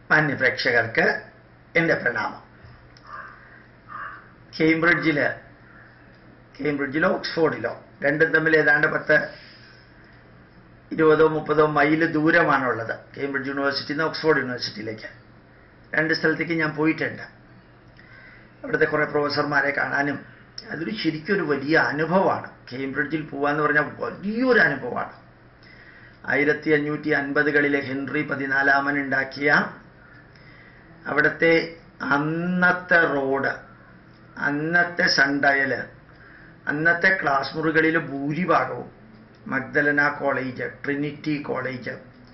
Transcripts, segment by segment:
മാന്യപ്രേക്ഷകർക്ക് എൻ്റെ പ്രണാമം കേംബ്രിഡ്ജിൽ കേംബ്രിഡ്ജിലോ ഓക്സ്ഫോർഡിലോ രണ്ടും തമ്മിൽ ഏതാണ്ട് പത്ത് ഇരുപതോ മുപ്പതോ മൈൽ ദൂരമാണുള്ളത് കേംബ്രിഡ്ജ് യൂണിവേഴ്സിറ്റിയിൽ നിന്ന് ഓക്സ്ഫോർഡ് യൂണിവേഴ്സിറ്റിയിലേക്ക് രണ്ട് സ്ഥലത്തേക്ക് ഞാൻ പോയിട്ടുണ്ട് അവിടുത്തെ കുറേ പ്രൊഫസർമാരെ കാണാനും അതൊരു ശരിക്കും ഒരു വലിയ അനുഭവമാണ് കേംബ്രിഡ്ജിൽ പോവാന്ന് പറഞ്ഞാൽ വലിയൊരു അനുഭവമാണ് ആയിരത്തി അഞ്ഞൂറ്റി അൻപതുകളിലെ ഹെൻറി പതിനാലാമൻ ഉണ്ടാക്കിയ അവിടുത്തെ അന്നത്തെ റോഡ് അന്നത്തെ സണ്ടയല് അന്നത്തെ ക്ലാസ് മുറികളിൽ ഭൂരിഭാഗവും മഗ്ദലന കോളേജ് ട്രിനിറ്റി കോളേജ്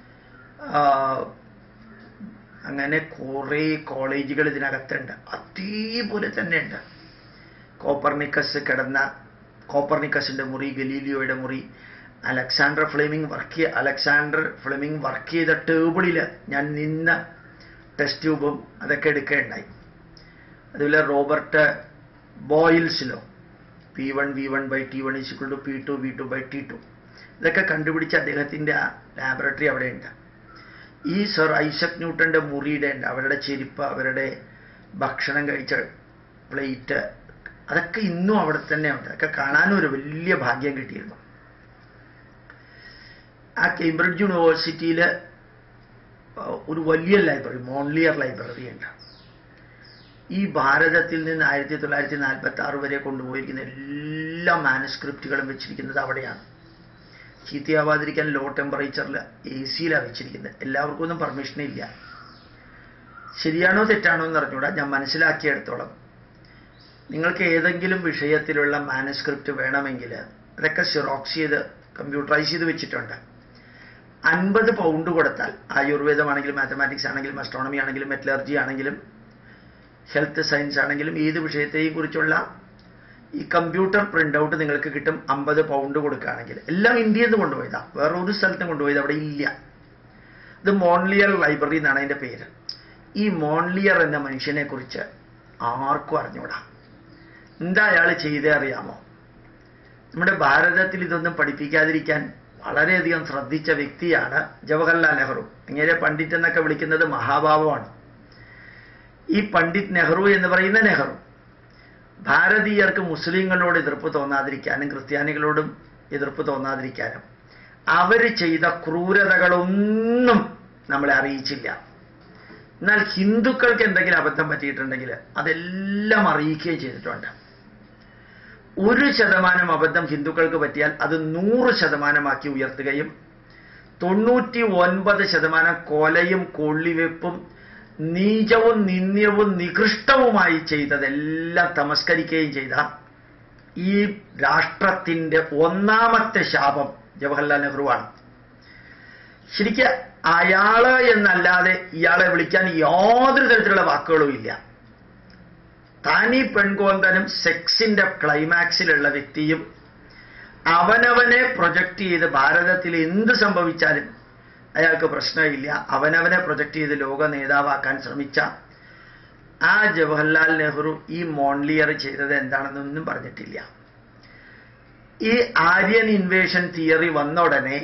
അങ്ങനെ കുറേ കോളേജുകൾ ഇതിനകത്തുണ്ട് അതേപോലെ തന്നെ ഉണ്ട് കോപ്പർനിക്കസ് കിടന്ന കോപ്പർനിക്കസിന്റെ മുറി ഗലീലിയോയുടെ മുറി അലക്സാണ്ടർ ഫ്ലെമിംഗ് വർക്ക് ചെയ്യ അലക്സാണ്ടർ ഫ്ലെമിംഗ് വർക്ക് ചെയ്ത ടേബിളിൽ ഞാൻ നിന്ന ടെസ്റ്റ് ട്യൂബും അതൊക്കെ എടുക്കുകയുണ്ടായി അതുപോലെ റോബർട്ട് ബോയിൽസിലോ P one V one by T one is equal to P two V two by T two ഇതൊക്കെ കണ്ടുപിടിച്ച അദ്ദേഹത്തിൻ്റെ ആ ലാബറട്ടറി അവിടെയുണ്ട് ഈ സർ ഐസക് ന്യൂട്ടന്റെ മുറിയുടെ ഉണ്ട് അവരുടെ ചെരുപ്പ് അവരുടെ ഭക്ഷണം കഴിച്ച പ്ലേറ്റ് അതൊക്കെ ഇന്നും അവിടെ തന്നെ ഉണ്ട് അതൊക്കെ കാണാനും ഒരു വലിയ ഭാഗ്യം കിട്ടിയിരുന്നു ആ കേംബ്രിഡ്ജ് യൂണിവേഴ്സിറ്റിയിൽ ഒരു വലിയ ലൈബ്രറി മോൺലിയർ ലൈബ്രറി ഉണ്ട് ഈ ഭാരതത്തിൽ നിന്ന് ആയിരത്തി തൊള്ളായിരത്തി നാൽപ്പത്തി ആറ് വരെ കൊണ്ടുപോയിരിക്കുന്ന എല്ലാ മാനുസ്ക്രിപ്റ്റുകളും വെച്ചിരിക്കുന്നത് അവിടെയാണ് ചീത്തയാവാതിരിക്കാൻ ലോ ടെമ്പറേച്ചറിൽ എ സിയിലാണ് വെച്ചിരിക്കുന്നത് എല്ലാവർക്കും ഒന്നും പെർമിഷൻ ഇല്ല ശരിയാണോ തെറ്റാണോ എന്ന് അറിഞ്ഞൂടാ ഞാൻ മനസ്സിലാക്കിയെടുത്തോളം നിങ്ങൾക്ക് ഏതെങ്കിലും വിഷയത്തിലുള്ള മാനുസ്ക്രിപ്റ്റ് വേണമെങ്കിൽ അതൊക്കെ സിറോക്സ് ചെയ്ത് കമ്പ്യൂട്ടറൈസ് ചെയ്ത് വെച്ചിട്ടുണ്ട് അൻപത് പൗണ്ട് കൊടുത്താൽ ആയുർവേദമാണെങ്കിലും മാത്തമാറ്റിക്സ് ആണെങ്കിലും അസ്ട്രോണമി ആണെങ്കിലും മെറ്റലർജി ആണെങ്കിലും ഹെൽത്ത് സയൻസ് ആണെങ്കിലും ഏത് വിഷയത്തെയും കുറിച്ചുള്ള ഈ കമ്പ്യൂട്ടർ പ്രിന്റ് ഔട്ട് നിങ്ങൾക്ക് കിട്ടും അമ്പത് പൗണ്ട് കൊടുക്കുകയാണെങ്കിൽ എല്ലാം ഇന്ത്യയിൽ നിന്ന് കൊണ്ടുപോയതാ വേറെ ഒരു സ്ഥലത്തും കൊണ്ടുപോയത് അവിടെ ഇല്ല ഇത് മോൺലിയർ ലൈബ്രറി എന്നാണ് അതിൻ്റെ പേര് ഈ മോൺലിയർ എന്ന മനുഷ്യനെ കുറിച്ച് ആർക്കും അറിഞ്ഞൂടാ എന്താ അയാൾ ചെയ്തേ അറിയാമോ നമ്മുടെ ഭാരതത്തിൽ ഇതൊന്നും പഠിപ്പിക്കാതിരിക്കാൻ വളരെയധികം ശ്രദ്ധിച്ച വ്യക്തിയാണ് ജവഹർലാൽ നെഹ്റു ഇങ്ങനെ പണ്ഡിറ്റ് എന്നൊക്കെ വിളിക്കുന്നത് മഹാഭാവമാണ് ഈ പണ്ഡിറ്റ് നെഹ്റു എന്ന് പറയുന്ന നെഹ്റു ഭാരതീയർക്ക് മുസ്ലിങ്ങളോട് എതിർപ്പ് തോന്നാതിരിക്കാനും ക്രിസ്ത്യാനികളോടും എതിർപ്പ് തോന്നാതിരിക്കാനും അവർ ചെയ്ത ക്രൂരതകളൊന്നും നമ്മളെ അറിയിച്ചില്ല എന്നാൽ ഹിന്ദുക്കൾക്ക് എന്തെങ്കിലും അബദ്ധം പറ്റിയിട്ടുണ്ടെങ്കിൽ അതെല്ലാം അറിയിക്കുകയും ചെയ്തിട്ടുണ്ട് ഒരു ശതമാനം അബദ്ധം ഹിന്ദുക്കൾക്ക് പറ്റിയാൽ അത് നൂറ് ശതമാനമാക്കി ഉയർത്തുകയും തൊണ്ണൂറ്റി ഒൻപത് ശതമാനം കൊലയും കൊള്ളിവെപ്പും നീചവും നിന്ദ്യവും നികൃഷ്ടവുമായി ചെയ്തതെല്ലാം തമസ്കരിക്കുകയും ചെയ്ത ഈ രാഷ്ട്രത്തിന്റെ ഒന്നാമത്തെ ശാപം ജവഹർലാൽ നെഹ്റുവാണ് ശരിക്ക് അയാള് എന്നല്ലാതെ ഇയാളെ വിളിക്കാൻ യാതൊരു തരത്തിലുള്ള വാക്കുകളും ഇല്ല താനീ പെൺകോന്തനും സെക്സിന്റെ ക്ലൈമാക്സിലുള്ള വ്യക്തിയും അവനവനെ പ്രൊജക്റ്റ് ചെയ്ത് ഭാരതത്തിൽ എന്ത് സംഭവിച്ചാലും അയാൾക്ക് പ്രശ്നമില്ല അവനവനെ പ്രൊജക്റ്റ് ചെയ്ത് ലോക നേതാവാക്കാൻ ശ്രമിച്ച ആ ജവഹർലാൽ നെഹ്റു ഈ മോൺലിയർ ചെയ്തത് എന്താണെന്നൊന്നും പറഞ്ഞിട്ടില്ല ഈ ആര്യൻ ഇൻവേഷൻ തിയറി വന്ന ഉടനെ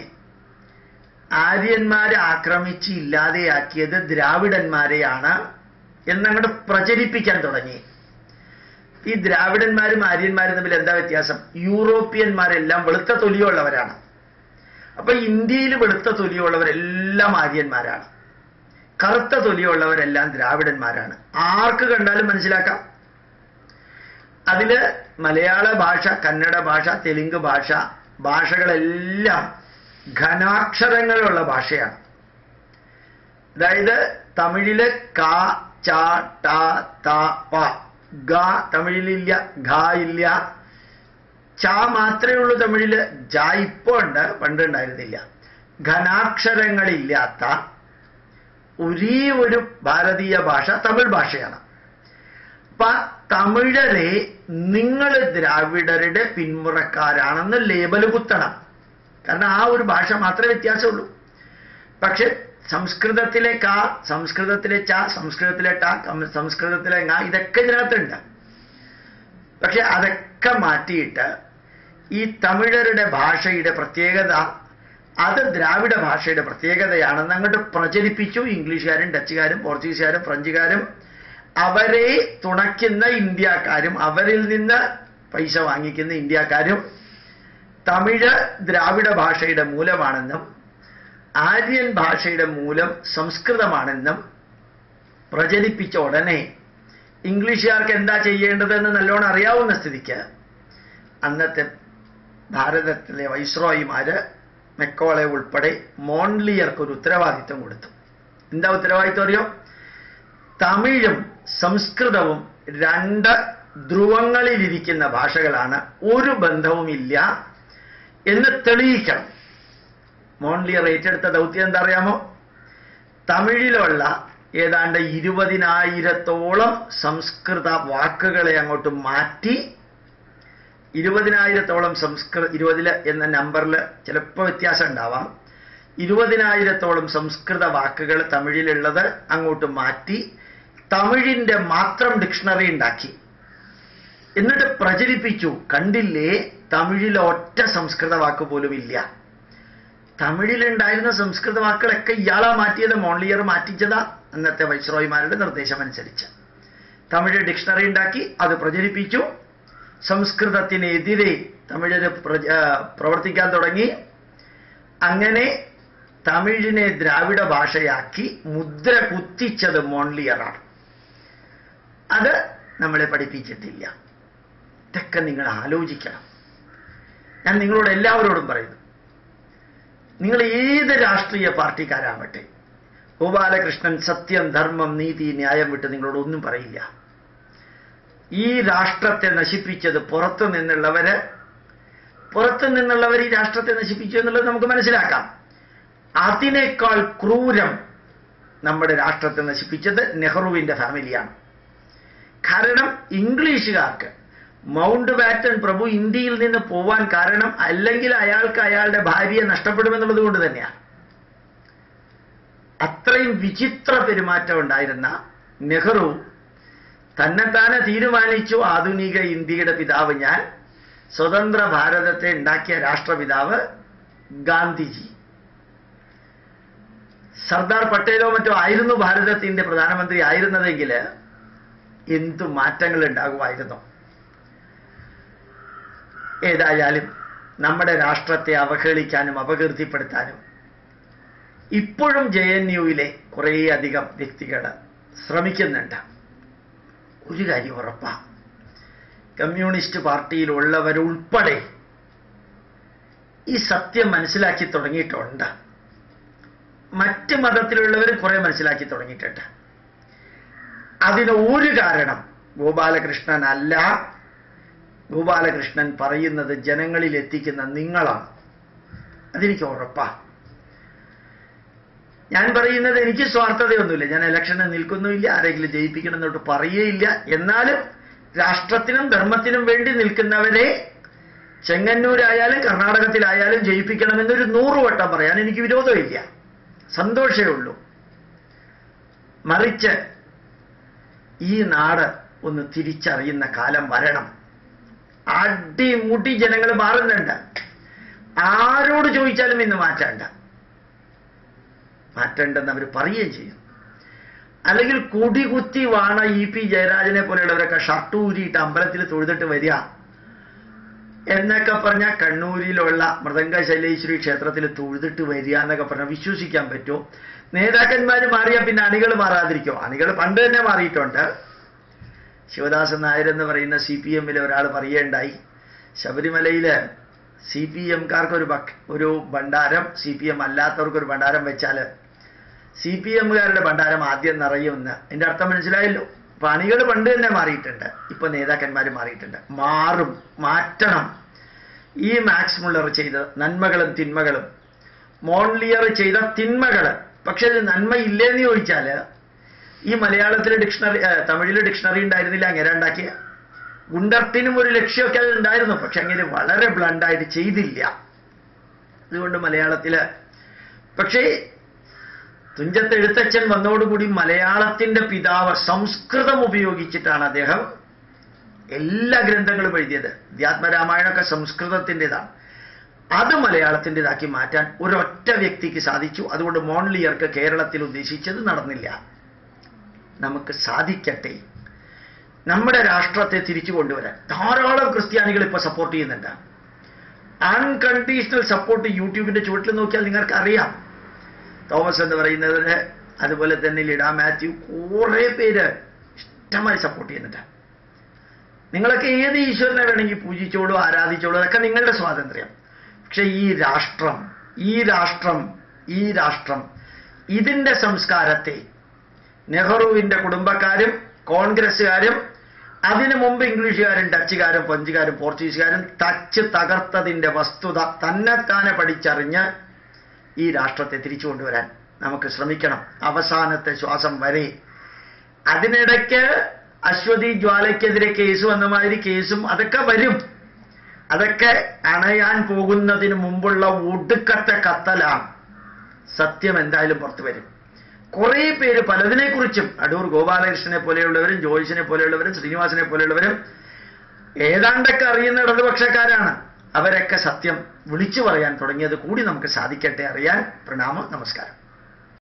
ആര്യന്മാരെ ആക്രമിച്ച് ഇല്ലാതെയാക്കിയത് ദ്രാവിഡന്മാരെയാണ് എന്നങ്ങോട്ട് പ്രചരിപ്പിക്കാൻ തുടങ്ങി ഈ ദ്രാവിഡന്മാരും ആര്യന്മാരും തമ്മിൽ എന്താ വ്യത്യാസം യൂറോപ്യന്മാരെല്ലാം വെളുത്ത തൊലിയുള്ളവരാണ് അപ്പൊ ഇന്ത്യയിൽ വെളുത്ത തൊലിയുള്ളവരെല്ലാം ആര്യന്മാരാണ് കറുത്ത തൊലിയുള്ളവരെല്ലാം ദ്രാവിഡന്മാരാണ് ആർക്ക് കണ്ടാലും മനസ്സിലാക്കാം അതില് മലയാള ഭാഷ കന്നഡ ഭാഷ തെലുങ്ക് ഭാഷ ഭാഷകളെല്ലാം ഘനാക്ഷരങ്ങളുള്ള ഭാഷയാണ് അതായത് തമിഴില് ക ച ട ത പ ഗ തമിഴിലില്ല ഘ ഇല്ല ച മാത്രമേ ഉള്ളൂ തമിഴില് ജ ഇപ്പോ ഉണ്ട് പണ്ട് ഉണ്ടായിരുന്നില്ല ഘനാക്ഷരങ്ങളില്ലാത്ത ഒരേ ഒരു ഭാരതീയ ഭാഷ തമിഴ് ഭാഷയാണ് അപ്പൊ തമിഴരെ നിങ്ങൾ ദ്രാവിഡരുടെ പിന്മുറക്കാരാണെന്ന് ലേബൽ കുത്തണം കാരണം ആ ഒരു ഭാഷ മാത്രമേ വ്യത്യാസമുള്ളൂ പക്ഷെ സംസ്കൃതത്തിലെ ക സംസ്കൃതത്തിലെ ച സംസ്കൃതത്തിലെ ട സംസ്കൃതത്തിലെ ങ ഇതൊക്കെ ഇതിനകത്തുണ്ട് പക്ഷെ അതൊക്കെ മാറ്റിയിട്ട് ഈ തമിഴരുടെ ഭാഷയുടെ പ്രത്യേകത അത് ദ്രാവിഡ ഭാഷയുടെ പ്രത്യേകതയാണെന്ന് അങ്ങോട്ട് പ്രചരിപ്പിച്ചു ഇംഗ്ലീഷുകാരും ഡച്ചുകാരും പോർച്ചുഗീസുകാരും ഫ്രഞ്ചുകാരും അവരെ തുണയ്ക്കുന്ന ഇന്ത്യക്കാരും അവരിൽ നിന്ന് പൈസ വാങ്ങിക്കുന്ന ഇന്ത്യക്കാരും തമിഴ് ദ്രാവിഡ ഭാഷയുടെ മൂലമാണെന്നും ആര്യൻ ഭാഷയുടെ മൂലം സംസ്കൃതമാണെന്നും പ്രചരിപ്പിച്ച ഉടനെ ഇംഗ്ലീഷുകാർക്ക് എന്താ ചെയ്യേണ്ടതെന്ന് നല്ലോണം അറിയാവുന്ന സ്ഥിതിക്ക് അന്നത്തെ ഭാരതത്തിലെ വൈസ്രോയിമാര് മെക്കോളെ ഉൾപ്പെടെ മോൺലിയർക്ക് ഒരു ഉത്തരവാദിത്വം കൊടുത്തു എന്താ ഉത്തരവാദിത്വം അറിയോ തമിഴും സംസ്കൃതവും രണ്ട് ധ്രുവങ്ങളിലിരിക്കുന്ന ഭാഷകളാണ് ഒരു ബന്ധവുമില്ല എന്ന് തെളിയിക്കണം മോൺലിയർ ഏറ്റെടുത്ത ദൗത്യം എന്താ അറിയാമോ തമിഴിലുള്ള ഏതാണ്ട് ഇരുപതിനായിരത്തോളം സംസ്കൃത വാക്കുകളെ അങ്ങോട്ട് മാറ്റി ഇരുപതിനായിരത്തോളം സംസ്കൃത ഇരുപതില് എന്ന നമ്പറിൽ ചിലപ്പോൾ വ്യത്യാസം ഉണ്ടാവാം ഇരുപതിനായിരത്തോളം സംസ്കൃത വാക്കുകൾ തമിഴിലുള്ളത് അങ്ങോട്ട് മാറ്റി തമിഴിന്റെ മാത്രം ഡിക്ഷണറി ഉണ്ടാക്കി എന്നിട്ട് പ്രചരിപ്പിച്ചു കണ്ടില്ലേ തമിഴിൽ ഒറ്റ സംസ്കൃത വാക്ക് പോലും ഇല്ല തമിഴിലുണ്ടായിരുന്ന സംസ്കൃത വാക്കുകളൊക്കെ ഇയാളാ മാറ്റിയത് മോൺലിയർ മാറ്റിച്ചതാ അന്നത്തെ വൈസ്രോയിമാരുടെ നിർദ്ദേശമനുസരിച്ച് തമിഴ് ഡിക്ഷണറി ഉണ്ടാക്കി അത് പ്രചരിപ്പിച്ചു സംസ്കൃതത്തിനെതിരെ തമിഴര് പ്രജ പ്രവർത്തിക്കാൻ തുടങ്ങി അങ്ങനെ തമിഴിനെ ദ്രാവിഡ ഭാഷയാക്കി മുദ്ര കുത്തിച്ചത് മോൺലിയറാണ് അത് നമ്മളെ പഠിപ്പിച്ചിട്ടില്ല ഇതൊക്കെ നിങ്ങൾ ആലോചിക്കണം ഞാൻ നിങ്ങളോട് എല്ലാവരോടും പറയുന്നു നിങ്ങൾ ഏത് രാഷ്ട്രീയ പാർട്ടിക്കാരാവട്ടെ ഗോപാലകൃഷ്ണൻ സത്യം ധർമ്മം നീതി ന്യായം വിട്ട് നിങ്ങളോട് ഒന്നും പറയില്ല ഈ രാഷ്ട്രത്തെ നശിപ്പിച്ചത് പുറത്തു നിന്നുള്ളവര് പുറത്തു നിന്നുള്ളവർ ഈ രാഷ്ട്രത്തെ നശിപ്പിച്ചു എന്നുള്ളത് നമുക്ക് മനസ്സിലാക്കാം അതിനേക്കാൾ ക്രൂരം നമ്മുടെ രാഷ്ട്രത്തെ നശിപ്പിച്ചത് നെഹ്റുവിന്റെ ഫാമിലിയാണ് കാരണം ഇംഗ്ലീഷുകാർക്ക് മൗണ്ട് ബാറ്റൻ പ്രഭു ഇന്ത്യയിൽ നിന്ന് പോവാൻ കാരണം അല്ലെങ്കിൽ അയാൾക്ക് അയാളുടെ ഭാര്യയെ നഷ്ടപ്പെടുമെന്നുള്ളത് കൊണ്ട് തന്നെയാണ് അത്രയും വിചിത്ര പെരുമാറ്റം ഉണ്ടായിരുന്ന നെഹ്റു തന്നെത്താനെ തീരുമാനിച്ചു ആധുനിക ഇന്ത്യയുടെ പിതാവ് ഞാൻ സ്വതന്ത്ര ഭാരതത്തെ ഉണ്ടാക്കിയ രാഷ്ട്രപിതാവ് ഗാന്ധിജി സർദാർ പട്ടേലോ മറ്റോ ആയിരുന്നു ഭാരതത്തിന്റെ പ്രധാനമന്ത്രി ആയിരുന്നതെങ്കിൽ എന്തു മാറ്റങ്ങൾ ഉണ്ടാകുമായിരുന്നു ഏതായാലും നമ്മുടെ രാഷ്ട്രത്തെ അവഹേളിക്കാനും അപകീർത്തിപ്പെടുത്താനും ഇപ്പോഴും ജെ എൻ യുവിലെ കുറേയധികം വ്യക്തികൾ ശ്രമിക്കുന്നുണ്ട് ഒരു കാര്യം ഉറപ്പാ കമ്മ്യൂണിസ്റ്റ് പാർട്ടിയിലുള്ളവരുൾപ്പെടെ ഈ സത്യം മനസ്സിലാക്കി തുടങ്ങിയിട്ടുണ്ട് മറ്റ് മതത്തിലുള്ളവർ കുറെ മനസ്സിലാക്കി തുടങ്ങിയിട്ടുണ്ട് അതിന് ഒരു കാരണം ഗോപാലകൃഷ്ണൻ അല്ല ഗോപാലകൃഷ്ണൻ പറയുന്നത് ജനങ്ങളിൽ എത്തിക്കുന്ന നിങ്ങളാണ് അതെനിക്ക് ഉറപ്പാ ഞാൻ പറയുന്നത് എനിക്ക് സ്വാർത്ഥതയൊന്നുമില്ല ഞാൻ ഇലക്ഷന് നിൽക്കുന്നുമില്ല ആരെങ്കിലും ജയിപ്പിക്കണം എന്നോട്ട് പറയുകയില്ല എന്നാലും രാഷ്ട്രത്തിനും ധർമ്മത്തിനും വേണ്ടി നിൽക്കുന്നവരെ ചെങ്ങന്നൂരായാലും കർണാടകത്തിലായാലും ജയിപ്പിക്കണമെന്നൊരു നൂറ് വട്ടം പറയാൻ എനിക്ക് വിരോധമില്ല സന്തോഷമേ ഉള്ളൂ മറിച്ച് ഈ നാട് ഒന്ന് തിരിച്ചറിയുന്ന കാലം വരണം അടിമുടി ജനങ്ങൾ മാറുന്നുണ്ട് ആരോട് ചോദിച്ചാലും ഇന്ന് മാറ്റണ്ട മാറ്റണ്ടെന്ന് അവർ പറയുകയും ചെയ്യും അല്ലെങ്കിൽ കുടികുത്തി വാണ ഇ പി ജയരാജനെ പോലെയുള്ളവരൊക്കെ ഷർട്ട് ഊരിയിട്ട് അമ്പലത്തിൽ തൊഴുതിട്ട് വരിക എന്നൊക്കെ പറഞ്ഞാൽ കണ്ണൂരിലുള്ള മൃദംഗ ശൈലേശ്വരി ക്ഷേത്രത്തിൽ തൊഴുതിട്ട് വരിക എന്നൊക്കെ പറഞ്ഞാൽ വിശ്വസിക്കാൻ പറ്റുമോ നേതാക്കന്മാർ മാറിയാൽ പിന്നെ അണികൾ മാറാതിരിക്കും അണികൾ പണ്ട് തന്നെ മാറിയിട്ടുണ്ട് ശിവദാസൻ നായർ എന്ന് പറയുന്ന സി പി എമ്മിലെ ഒരാൾ പറയുകയുണ്ടായി ശബരിമലയില് സി പി എംകാർക്ക് ഒരു ബക് ഒരു ഭണ്ഡാരം സി പി എം അല്ലാത്തവർക്ക് ഒരു ഭണ്ഡാരം വെച്ചാൽ സി പി എമ്മുകാരുടെ ഭണ്ഡാരം ആദ്യം നിറയുമെന്ന് എൻ്റെ അർത്ഥം മനസ്സിലായല്ലോ അപ്പൊ അണികൾ പണ്ട് തന്നെ മാറിയിട്ടുണ്ട് ഇപ്പൊ നേതാക്കന്മാർ മാറിയിട്ടുണ്ട് മാറും മാറ്റണം ഈ മാക്സ് മുള്ളർ ചെയ്ത നന്മകളും തിന്മകളും മോൺലിയർ ചെയ്ത തിന്മകൾ പക്ഷെ ഇത് നന്മയില്ലേന്ന് ചോദിച്ചാല് ഈ മലയാളത്തിലെ ഡിക്ഷണറി തമിഴിലെ ഡിക്ഷണറി ഉണ്ടായിരുന്നില്ല അങ്ങനെ ഉണ്ടാക്കിയ ഗുണ്ടർട്ടിനും ഒരു ലക്ഷ്യമൊക്കെ അത് ഉണ്ടായിരുന്നു പക്ഷെ അങ്ങനെ വളരെ ബ്ലണ്ടായിട്ട് ചെയ്തില്ല അതുകൊണ്ട് മലയാളത്തില് പക്ഷേ തുഞ്ചത്ത് എഴുത്തച്ഛൻ വന്നതോടുകൂടി മലയാളത്തിന്റെ പിതാവ് സംസ്കൃതം ഉപയോഗിച്ചിട്ടാണ് അദ്ദേഹം എല്ലാ ഗ്രന്ഥങ്ങളും എഴുതിയത് അധ്യാത്മരാമായണമൊക്കെ സംസ്കൃതത്തിൻ്റെതാണ് അത് മലയാളത്തിൻ്റെതാക്കി മാറ്റാൻ ഒരൊറ്റ വ്യക്തിക്ക് സാധിച്ചു അതുകൊണ്ട് മോൺലിയർക്ക് കേരളത്തിൽ ഉദ്ദേശിച്ചത് നടന്നില്ല നമുക്ക് സാധിക്കട്ടെ നമ്മുടെ രാഷ്ട്രത്തെ തിരിച്ചു കൊണ്ടുവരാൻ ധാരാളം ക്രിസ്ത്യാനികൾ ഇപ്പോൾ സപ്പോർട്ട് ചെയ്യുന്നുണ്ട് അൺകണ്ടീഷണൽ സപ്പോർട്ട് യൂട്യൂബിന്റെ ചുവട്ടിൽ നോക്കിയാൽ നിങ്ങൾക്ക് അറിയാം തോമസ് എന്ന് പറയുന്നവര് അതുപോലെ തന്നെ ലിഡ മാത്യു കുറേ പേര് ഇഷ്ടമായി സപ്പോർട്ട് ചെയ്യുന്നുണ്ട് നിങ്ങളൊക്കെ ഏത് ഈശ്വരനെ വേണമെങ്കിൽ പൂജിച്ചോളൂ ആരാധിച്ചോളൂ അതൊക്കെ നിങ്ങളുടെ സ്വാതന്ത്ര്യം പക്ഷെ ഈ രാഷ്ട്രം ഈ രാഷ്ട്രം ഈ രാഷ്ട്രം ഇതിന്റെ സംസ്കാരത്തെ നെഹ്റുവിന്റെ കുടുംബക്കാരും കോൺഗ്രസ്സുകാരും അതിനു മുമ്പ് ഇംഗ്ലീഷുകാരും ഡച്ചുകാരും ഫ്രഞ്ചുകാരും പോർച്ചുഗീസുകാരും തച്ച് തകർത്തതിന്റെ വസ്തുത തന്നെത്താനെ പഠിച്ചറിഞ്ഞ് ഈ രാഷ്ട്രത്തെ തിരിച്ചു കൊണ്ടുവരാൻ നമുക്ക് ശ്രമിക്കണം അവസാനത്തെ ശ്വാസം വരെ അതിനിടയ്ക്ക് അശ്വതി ജ്വാലയ്ക്കെതിരെ കേസ് വന്ന മാതിരി കേസും അതൊക്കെ വരും അതൊക്കെ അണയാൻ പോകുന്നതിന് മുമ്പുള്ള ഒടുക്കത്തെ കത്തലാണ് സത്യം എന്തായാലും പുറത്തു വരും കുറേ പേര് പലതിനെക്കുറിച്ചും അടൂർ ഗോപാലകൃഷ്ണനെ പോലെയുള്ളവരും ജോയിസിനെ പോലെയുള്ളവരും ശ്രീനിവാസനെ പോലെയുള്ളവരും ഏതാണ്ടൊക്കെ അറിയുന്ന ഇടതുപക്ഷക്കാരാണ് അവരൊക്കെ സത്യം വിളിച്ചു പറയാൻ തുടങ്ങിയത് കൂടി നമുക്ക് സാധിക്കട്ടെ അറിയാൻ പ്രണാമം നമസ്കാരം